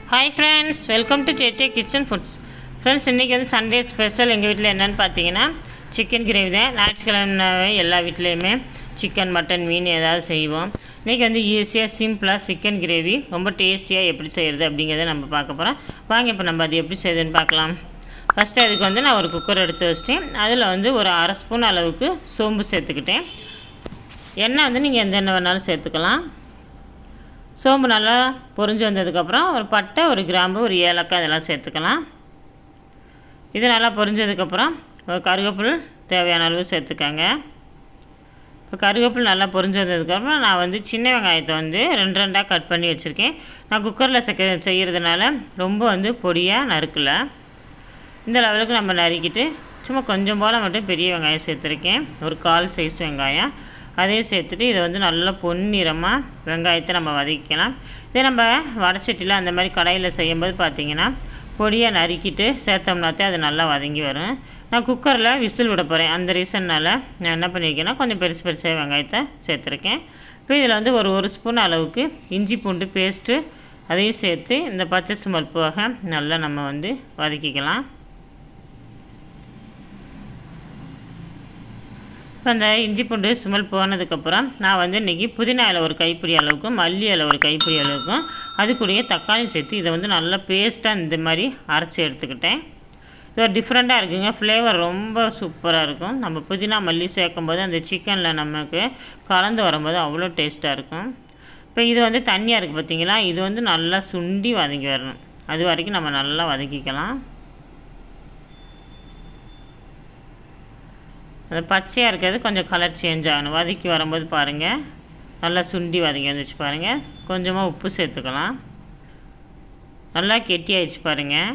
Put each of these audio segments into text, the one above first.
hi friends welcome to Cheche kitchen foods friends இன்றைக்கி வந்து Sunday special எங்கள் வீட்டில் என்னென்னு பார்த்தீங்கன்னா சிக்கன் கிரேவி தான் ஞாயிற்றுக்கிழமை எல்லா வீட்லேயுமே சிக்கன் மட்டன் மீன் ஏதாவது செய்வோம் இன்றைக்கி வந்து ஈஸியாக சிம்பிளாக சிக்கன் கிரேவி ரொம்ப டேஸ்டியாக எப்படி செய்கிறது அப்படிங்கிறத நம்ம பார்க்க போகிறோம் வாங்க இப்போ நம்ம அது எப்படி செய்யுதுன்னு பார்க்கலாம் ஃபஸ்ட்டு அதுக்கு வந்து நான் ஒரு குக்கர் எடுத்து வச்சிட்டேன் அதில் வந்து ஒரு அரை ஸ்பூன் அளவுக்கு சோம்பு சேர்த்துக்கிட்டேன் எண்ணெய் வந்து நீங்கள் எந்த எண்ணெய் வேணாலும் சேர்த்துக்கலாம் சோம்பு நல்லா பொரிஞ்சு வந்ததுக்கப்புறம் ஒரு பட்டை ஒரு கிராம்பு ஒரு ஏலக்காய் இதெல்லாம் சேர்த்துக்கலாம் இது நல்லா பொரிஞ்சதுக்கப்புறம் ஒரு கருவேப்பில் தேவையான அளவு சேர்த்துக்கங்க இப்போ கருவேப்பில் நல்லா பொரிஞ்சு வந்ததுக்கப்புறம் நான் வந்து சின்ன வெங்காயத்தை வந்து ரெண்டு ரெண்டாக கட் பண்ணி வச்சுருக்கேன் நான் குக்கரில் செக்க செய்கிறதுனால ரொம்ப வந்து பொடியாக நறுக்கலை இந்த லெவலுக்கு நம்ம நறுக்கிட்டு சும்மா கொஞ்சம் போல் மட்டும் பெரிய வெங்காயம் சேர்த்துருக்கேன் ஒரு கால் சைஸ் வெங்காயம் அதையும் சேர்த்துட்டு இதை வந்து நல்லா பொன்னிறமாக வெங்காயத்தை நம்ம வதக்கிக்கலாம் இதே நம்ம வடச்சட்டியில் அந்த மாதிரி கடையில் செய்யும்போது பார்த்திங்கன்னா பொடியாக நறுக்கிட்டு சேர்த்தோம்னாத்தே அது நல்லா வதங்கி வரும் நான் குக்கரில் விசில் விட போகிறேன் அந்த ரீசன்னால் நான் என்ன பண்ணியிருக்கேன்னா கொஞ்சம் பெருசு பெருசாக வெங்காயத்தை சேர்த்துருக்கேன் இப்போ இதில் வந்து ஒரு ஒரு ஸ்பூன் அளவுக்கு இஞ்சி பூண்டு பேஸ்ட்டு அதையும் சேர்த்து இந்த பச்சை சுமல் போக நல்லா நம்ம வந்து வதக்கிக்கலாம் இப்போ அந்த இஞ்சி பூண்டு சுமல் போனதுக்கப்புறம் நான் வந்து இன்றைக்கி புதினா இலை ஒரு கைப்பிடி அளவுக்கும் மல்லி இலை ஒரு கைப்பிடி அளவுக்கும் அது கூடயே தக்காளி சேர்த்து இதை வந்து நல்லா பேஸ்ட்டாக இந்த மாதிரி அரைச்சி எடுத்துக்கிட்டேன் இது ஒரு டிஃப்ரெண்ட்டாக இருக்குங்க ஃப்ளேவர் ரொம்ப சூப்பராக இருக்கும் நம்ம புதினா மல்லி சேர்க்கும்போது அந்த சிக்கனில் நமக்கு கலந்து வரும்போது அவ்வளோ டேஸ்ட்டாக இருக்கும் இப்போ இது வந்து தண்ணியாக இருக்குது பார்த்தீங்களா இது வந்து நல்லா சுண்டி வதங்கி வரணும் அது வரைக்கும் நம்ம நல்லா வதக்கிக்கலாம் அந்த பச்சையாக இருக்கிறது கொஞ்சம் கலர் சேஞ்ச் ஆகணும் வதக்கி வரும்போது பாருங்கள் நல்லா சுண்டி வதங்கி வந்துச்சு பாருங்கள் கொஞ்சமாக உப்பு சேர்த்துக்கலாம் நல்லா கெட்டியாயிடுச்சு பாருங்கள்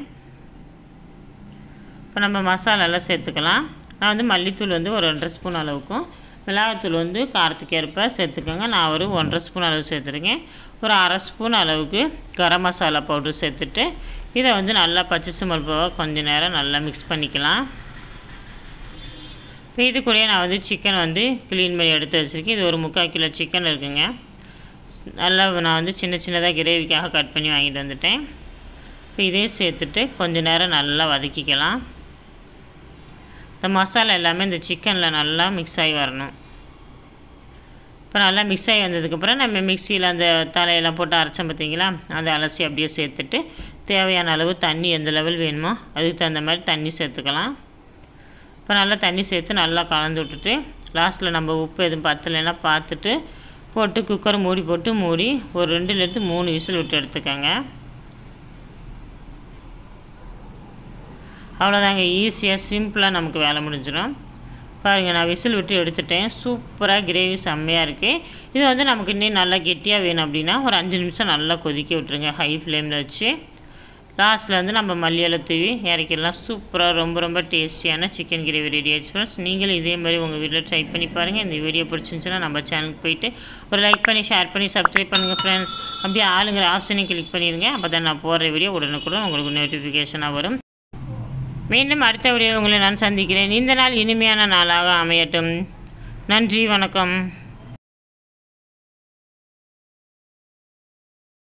இப்போ நம்ம மசாலாலாம் சேர்த்துக்கலாம் நான் வந்து மல்லித்தூள் வந்து ஒரு ஒன்றரை ஸ்பூன் அளவுக்கும் மிளகாத்தூள் வந்து காரத்துக்கு ஏற்ப சேர்த்துக்கோங்க நான் ஒரு ஒன்றரை ஸ்பூன் அளவு சேர்த்துருக்கேன் ஒரு அரை ஸ்பூன் அளவுக்கு கரம் மசாலா பவுட்ரு சேர்த்துட்டு இதை வந்து நல்லா பச்சை சுமல் போக கொஞ்சம் நேரம் நல்லா மிக்ஸ் பண்ணிக்கலாம் இப்போ இது கூடயே நான் வந்து சிக்கன் வந்து க்ளீன் பண்ணி எடுத்து வச்சுருக்கேன் இது ஒரு முக்கால் கிலோ சிக்கன் இருக்குங்க நல்லா நான் வந்து சின்ன சின்னதாக கிரேவிக்காக கட் பண்ணி வாங்கிட்டு வந்துட்டேன் இப்போ இதையும் சேர்த்துட்டு கொஞ்சம் நேரம் நல்லா வதக்கிக்கலாம் இந்த மசாலா எல்லாமே இந்த சிக்கனில் நல்லா மிக்ஸ் ஆகி வரணும் இப்போ நல்லா மிக்ஸ் ஆகி வந்ததுக்கப்புறம் நம்ம மிக்சியில் அந்த தலையெல்லாம் போட்டு அரைச்சோம் பார்த்தீங்களா அதை அலசி அப்படியே சேர்த்துட்டு தேவையான அளவு தண்ணி எந்த லெவல் வேணுமோ அதுக்கு தகுந்த மாதிரி தண்ணி சேர்த்துக்கலாம் இப்போ நல்லா தண்ணி சேர்த்து நல்லா கலந்து விட்டுட்டு லாஸ்ட்டில் நம்ம உப்பு எதுவும் பத்தலைன்னா பார்த்துட்டு போட்டு குக்கரை மூடி போட்டு மூடி ஒரு ரெண்டுலேருந்து மூணு விசில் விட்டு எடுத்துக்கோங்க அவ்வளோதாங்க ஈஸியாக சிம்பிளாக நமக்கு வேலை முடிஞ்சிடும் பாருங்கள் நான் விசில் விட்டு எடுத்துட்டேன் சூப்பராக கிரேவி செம்மையாக இருக்குது இது வந்து நமக்கு இன்னும் நல்லா கெட்டியாக வேணும் அப்படின்னா ஒரு அஞ்சு நிமிஷம் நல்லா கொதிக்க விட்ருங்க ஹை ஃப்ளேமில் வச்சு லாஸ்ட்டில் வந்து நம்ம மல்லியலை தூவி இறக்கிடலாம் சூப்பராக ரொம்ப ரொம்ப டேஸ்டியான சிக்கன் கிரேவி ரெடி ஆயிடுச்சு ஃப்ரெண்ட்ஸ் நீங்களும் இதே மாதிரி உங்கள் வீட்டில் ட்ரை பண்ணி பாருங்கள் இந்த வீடியோ பிடிச்சிருந்துச்சுன்னா நம்ம சேனலுக்கு போயிட்டு ஒரு லைக் பண்ணி ஷேர் பண்ணி சப்ஸ்கிரைப் பண்ணுங்கள் ஃப்ரெண்ட்ஸ் அப்படியே ஆளுங்கிற ஆப்ஷனையும் கிளிக் பண்ணிடுங்க அப்போ தான் நான் போடுற வீடியோ உடனுக்குடன் உங்களுக்கு நோட்டிஃபிகேஷனாக வரும் மீண்டும் அடுத்த வீடியோ உங்களை நான் சந்திக்கிறேன் இந்த நாள் இனிமையான நாளாக அமையட்டும் நன்றி வணக்கம்